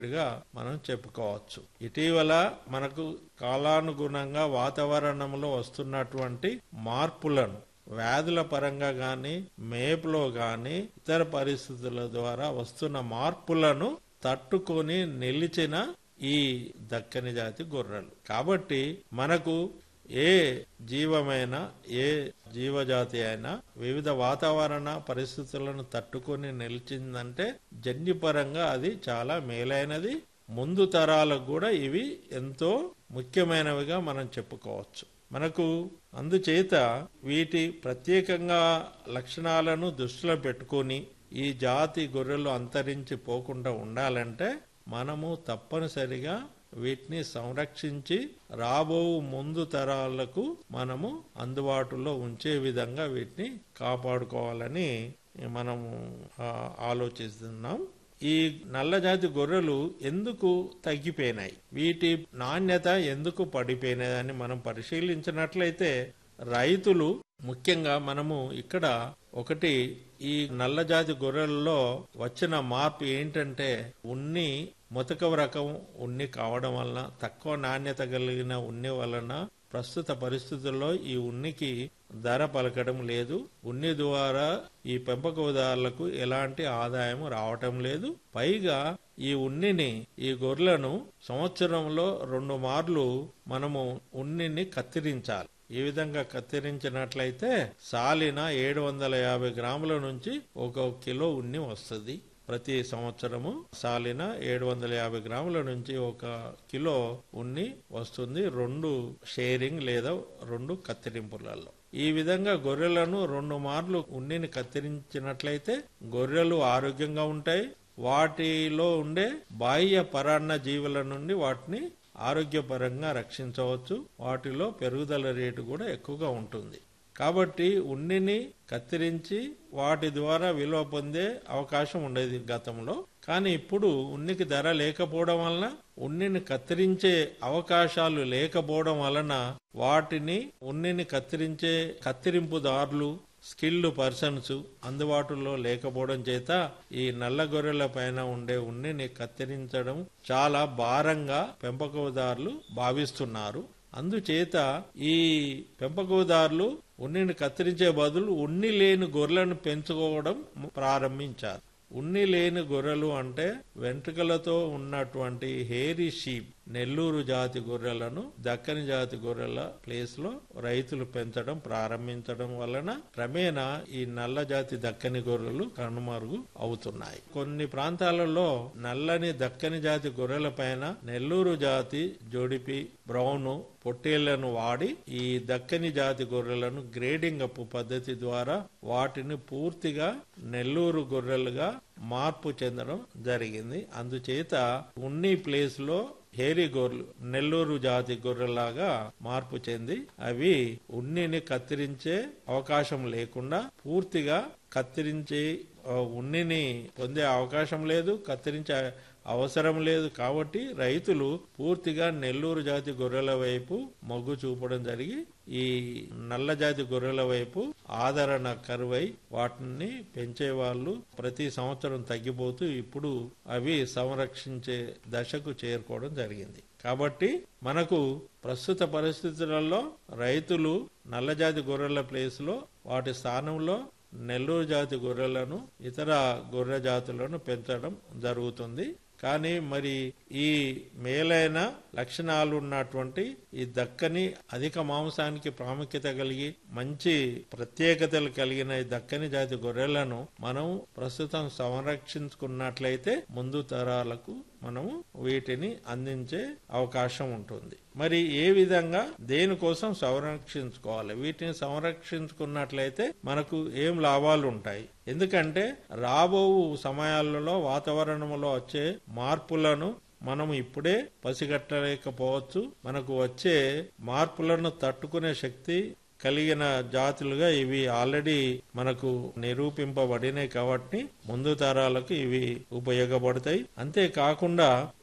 గా మనం చెప్పుకోవచ్చు ఇటీవల మనకు కాలానుగుణంగా వాతావరణంలో వస్తున్నటువంటి మార్పులను వ్యాధుల పరంగా గాని మేపులో గాని ఇతర పరిస్థితుల ద్వారా వస్తున్న మార్పులను తట్టుకొని నిలిచిన ఈ దక్కని జాతి గొర్రెలు కాబట్టి మనకు ఏ జీవమైనా ఏ జీవజాతి అయినా వివిధ వాతావరణ పరిస్థితులను తట్టుకొని నిలిచిందంటే జన్యుపరంగా అది చాలా మేలైనది ముందు తరాలకు కూడా ఇవి ఎంతో ముఖ్యమైనవిగా మనం చెప్పుకోవచ్చు మనకు అందుచేత వీటి ప్రత్యేకంగా లక్షణాలను దృష్టిలో పెట్టుకొని ఈ జాతి గొర్రెలు అంతరించి పోకుండా ఉండాలంటే మనము తప్పనిసరిగా వీటిని సంరక్షించి రాబో ముందు తరాలకు మనము అందుబాటులో ఉంచే విధంగా వీటిని కాపాడుకోవాలని మనము ఆ, ఆలోచిస్తున్నాం ఈ నల్లజాతి గొర్రెలు ఎందుకు తగ్గిపోయినాయి వీటి నాణ్యత ఎందుకు పడిపోయినాయి అని మనం పరిశీలించినట్లయితే రైతులు ముఖ్యంగా మనము ఇక్కడ ఒకటి ఈ నల్లజాతి గొర్రెలలో వచ్చిన మార్పు ఏంటంటే ఉన్ని మొతక రకం ఉన్ని కావడం వలన తక్కువ నాణ్యత కలిగిన ఉన్ని వలన ప్రస్తుత పరిస్థితుల్లో ఈ ఉనికి ధర పలకడం లేదు ఉన్ని ద్వారా ఈ పెంపకదారులకు ఎలాంటి ఆదాయం రావటం లేదు పైగా ఈ ఉన్నిని ఈ గొర్రెలను సంవత్సరంలో రెండు మార్లు మనము ఉన్నిని కత్తిరించాలి ఈ విధంగా కత్తిరించినట్లయితే సాలిన ఏడు వందల యాభై గ్రాముల నుంచి ఒక కిలో ఉన్ని వస్తుంది ప్రతి సంవత్సరము సాలిన ఏడు వందల యాభై గ్రాముల నుంచి ఒక కిలో ఉన్ని వస్తుంది రెండు షేరింగ్ లేదా రెండు కత్తిరింపులలో ఈ విధంగా గొర్రెలను రెండు మార్లు ఉన్నిని కత్తిరించినట్లయితే గొర్రెలు ఆరోగ్యంగా ఉంటాయి వాటిలో ఉండే బాహ్య పరాన్న జీవుల నుండి వాటిని ఆరోగ్యపరంగా రక్షించవచ్చు వాటిలో పెరుగుదల రేటు కూడా ఎక్కువగా ఉంటుంది కాబట్టి ఉన్నిని కత్తిరించి వాటి ద్వారా విలువ పొందే అవకాశం ఉండేది గతంలో కానీ ఇప్పుడు ఉనికి ధర లేకపోవడం వలన ఉన్నిని కత్తిరించే అవకాశాలు లేకపోవడం వలన వాటిని ఉన్నిని కత్తిరించే కత్తిరింపుదారులు స్కిల్డ్ పర్సన్స్ అందుబాటులో లేకపోవడం చేత ఈ నల్ల గొర్రెల పైన ఉండే ఉన్నిని కత్తిరించడం చాలా భారంగా పెంపకదారులు భావిస్తున్నారు అందుచేత ఈ పెంపకదారులు ఉన్నిని కత్తిరించే బదులు ఉన్ని లేని గొర్రెలను పెంచుకోవడం ప్రారంభించారు ఉన్ని లేని గొర్రెలు అంటే వెంట్రుకలతో ఉన్నటువంటి హేరీ షీప్ నెల్లూరు జాతి గొర్రెలను దక్కని జాతి గొర్రెల ప్లేస్ లో రైతులు పెంచడం ప్రారంభించడం వలన క్రమేణా ఈ నల్ల జాతి దక్కని గొర్రెలు కనుమరుగు అవుతున్నాయి కొన్ని ప్రాంతాలలో నల్లని దక్కని జాతి గొర్రెల పైన నెల్లూరు జాతి జోడిపి బ్రౌన్ పొట్టేళ్లను వాడి ఈ దక్కని జాతి గొర్రెలను గ్రేడింగ్ అప్ పద్ధతి ద్వారా వాటిని పూర్తిగా నెల్లూరు గొర్రెలుగా మార్పు చెందడం జరిగింది అందుచేత ఉన్ని ప్లేస్ లో హేరీ గొర్రెలు నెల్లూరు జాతి గొర్రెలాగా మార్పు చెంది అవి ఉన్నిని కత్తిరించే అవకాశం లేకుండా పూర్తిగా కత్తిరించి ఆ, ఉన్నిని పొందే అవకాశం లేదు కత్తిరించే అవసరం లేదు కాబట్టి రైతులు పూర్తిగా నెల్లూరు జాతి గొర్రెల వైపు మొగ్గు చూపడం జరిగి ఈ నల్ల జాతి గొర్రెల వైపు ఆదరణ కరువై వాటిని పెంచే వాళ్ళు ప్రతి సంవత్సరం తగ్గిపోతూ ఇప్పుడు అవి సంరక్షించే దశకు చేరుకోవడం జరిగింది కాబట్టి మనకు ప్రస్తుత పరిస్థితులలో రైతులు నల్లజాతి గొర్రెల ప్లేస్ లో వాటి స్థానంలో నెల్లూరు జాతి గొర్రెలను ఇతర గొర్రె జాతులను పెంచడం జరుగుతుంది కానీ మరి ఈ మేలైన లక్షణాలు ఉన్నటువంటి ఈ దక్కని అధిక మాంసానికి ప్రాముఖ్యత కలిగి మంచి ప్రత్యేకతలు కలిగిన ఈ దక్కని జాతి గొర్రెలను మనం ప్రస్తుతం సంరక్షించుకున్నట్లయితే ముందు తరాలకు మనము వీటిని అందించే అవకాశం ఉంటుంది మరి ఏ విధంగా దేనికోసం సంరక్షించుకోవాలి వీటిని సంరక్షించుకున్నట్లయితే మనకు ఏం లాభాలు ఉంటాయి ఎందుకంటే రాబో సమయాలలో వాతావరణంలో వచ్చే మార్పులను మనం ఇప్పుడే పసిగట్టలేకపోవచ్చు మనకు వచ్చే మార్పులను తట్టుకునే శక్తి కలిగిన జాతులుగా ఇవి ఆల్రెడీ మనకు నిరూపింపబడినాయి కాబట్టి ముందు తరాలకు ఇవి ఉపయోగపడతాయి అంతేకాకుండా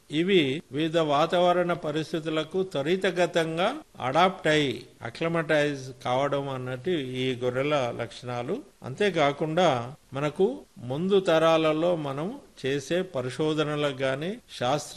ఇవి వివిధ వాతావరణ పరిస్థితులకు త్వరితగతంగా అడాప్ట్ అయి అక్లమటైజ్ కావడం అన్నట్టు ఈ గొర్రెల లక్షణాలు అంతేకాకుండా మనకు ముందు తరాలలో మనం చేసే పరిశోధనలకు గాని శాస్త్రీయ